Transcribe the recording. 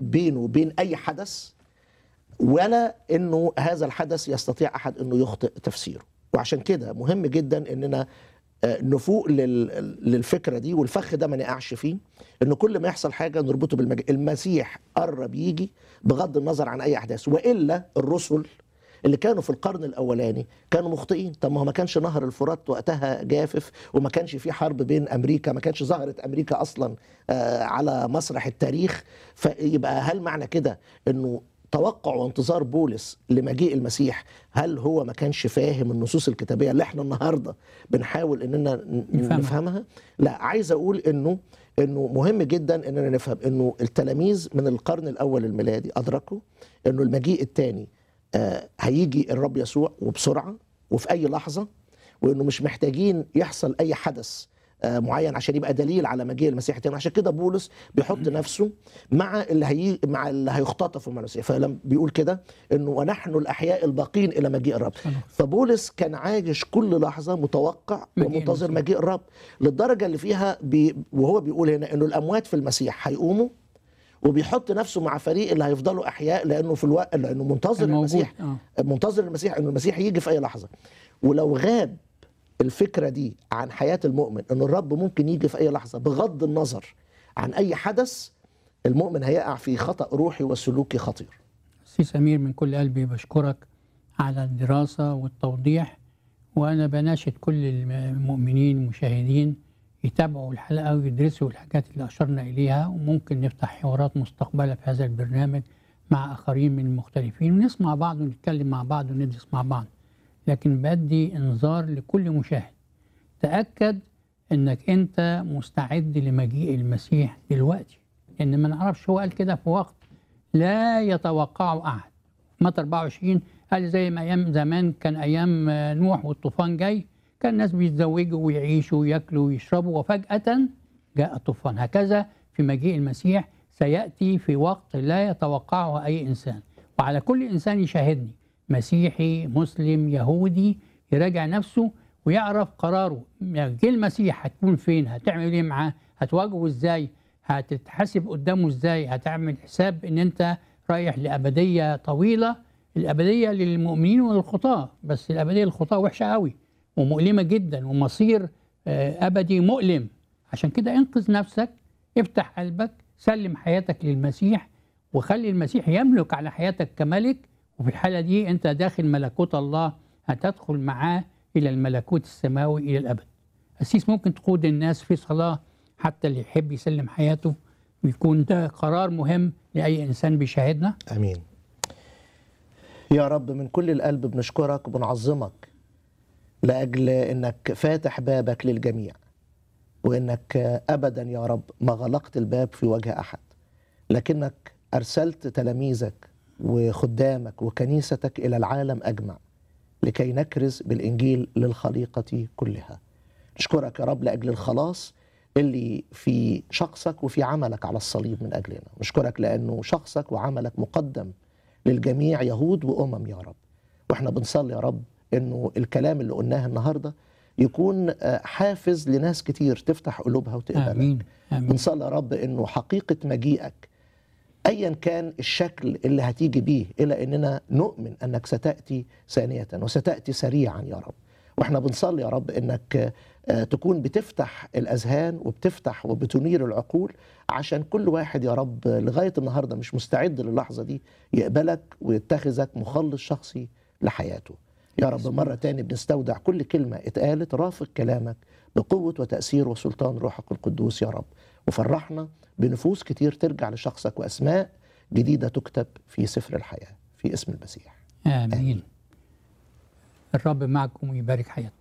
بينه وبين اي حدث ولا انه هذا الحدث يستطيع احد انه يخطئ تفسيره وعشان كده مهم جدا اننا آه، نفوق لل- للفكره دي والفخ ده ما نقعش فيه ان كل ما يحصل حاجه نربطه بالمج... المسيح قرب يجي بغض النظر عن اي احداث والا الرسل اللي كانوا في القرن الاولاني كانوا مخطئين طب ما هو ما كانش نهر الفرات وقتها جافف وما كانش في حرب بين امريكا ما كانش ظهرت امريكا اصلا آه، على مسرح التاريخ فيبقى هل معنى كده انه توقع وانتظار بولس لمجيء المسيح هل هو ما كانش فاهم النصوص الكتابيه اللي احنا النهارده بنحاول اننا ن- نفهمها. نفهمها لا عايز اقول انه انه مهم جدا اننا نفهم انه التلاميذ من القرن الاول الميلادي ادركوا انه المجيء الثاني آه هيجي الرب يسوع وبسرعه وفي اي لحظه وانه مش محتاجين يحصل اي حدث آه، معين عشان يبقى دليل على مجيء المسيح الثاني عشان كده بولس بيحط نفسه مع اللي هي مع اللي هيختطفوا من المسيح فلما بيقول كده انه ونحن الاحياء الباقين الى مجيء الرب فبولس كان عايش كل لحظه متوقع مجيء ومنتظر المسيح. مجيء الرب للدرجه اللي فيها بي وهو بيقول هنا انه الاموات في المسيح هيقوموا وبيحط نفسه مع فريق اللي هيفضلوا احياء لانه في الوقت لانه منتظر كان موجود. المسيح آه. منتظر المسيح انه المسيح يجي في اي لحظه ولو غاب الفكره دي عن حياه المؤمن ان الرب ممكن يجي في اي لحظه بغض النظر عن اي حدث المؤمن هيقع في خطا روحي وسلوكي خطير سي سمير من كل قلبي بشكرك على الدراسة والتوضيح وأنا بناشد كل المؤمنين المشاهدين يتابعوا الحلقة ويدرسوا الحاجات اللي أشرنا إليها وممكن نفتح حوارات مستقبلة في هذا البرنامج مع آخرين من المختلفين ونسمع بعض ونتكلم مع بعض وندرس مع بعض لكن بدي إنذار لكل مشاهد تأكد أنك أنت مستعد لمجيء المسيح دلوقتي لأن ما نعرفش هو قال كده في وقت لا يتوقعه أحد متى 24 قال زي ما أيام زمان كان أيام آه، نوح والطوفان جاي كان الناس بيتزوجوا ويعيشوا وياكلوا ويشربوا وفجأة جاء الطوفان هكذا في مجيء المسيح سيأتي في وقت لا يتوقعه أي إنسان وعلى كل إنسان يشاهدني مسيحي مسلم يهودي يراجع نفسه ويعرف قراره جه المسيح هتكون فين هتعمل ايه معاه هتواجهه ازاي هتتحاسب قدامه ازاي هتعمل حساب ان انت رايح لأبدية طويلة الأبدية للمؤمنين وللخطاة بس الأبدية للخطاة وحشة قوي ومؤلمة جدا ومصير آه، أبدي مؤلم عشان كده انقذ نفسك افتح قلبك سلم حياتك للمسيح وخلي المسيح يملك على حياتك كملك وفي الحالة دي أنت داخل ملكوت الله هتدخل معاه إلى الملكوت السماوي إلى الأبد أسيس ممكن تقود الناس في صلاة حتى اللي يحب يسلم حياته ويكون ده قرار مهم لأي إنسان بيشاهدنا امين يا رب من كل القلب بنشكرك وبنعظمك لاجل انك فاتح بابك للجميع وانك ابدا يا رب ما غلقت الباب في وجه احد لكنك ارسلت تلاميذك وخدامك وكنيستك الى العالم اجمع لكي نكرز بالانجيل للخليقه كلها نشكرك يا رب لاجل الخلاص اللي في شخصك وفي عملك على الصليب من اجلنا نشكرك لانه شخصك وعملك مقدم للجميع يهود وامم يا رب واحنا بنصلي يا رب انه الكلام اللي قلناه النهارده يكون آه، حافز لناس كتير تفتح قلوبها وتقبلك آمين آمين بنصلي يا رب انه حقيقه مجيئك ايا كان الشكل اللي هتيجي بيه الى اننا نؤمن انك ستاتي ثانيه وستاتي سريعا يا رب واحنا بنصلي يا رب انك آه، تكون بتفتح الاذهان وبتفتح وبتنير العقول عشان كل واحد يا رب لغايه النهارده مش مستعد للحظه دي يقبلك ويتخذك مخلص شخصي لحياته يا رب مرة تاني بنستودع كل كلمة اتقالت رافق كلامك بقوة وتأثير وسلطان روحك القدوس يا رب وفرحنا بنفوس كتير ترجع لشخصك وأسماء جديدة تكتب في سفر الحياة في اسم المسيح آمين الرب معكم ويبارك حياتكم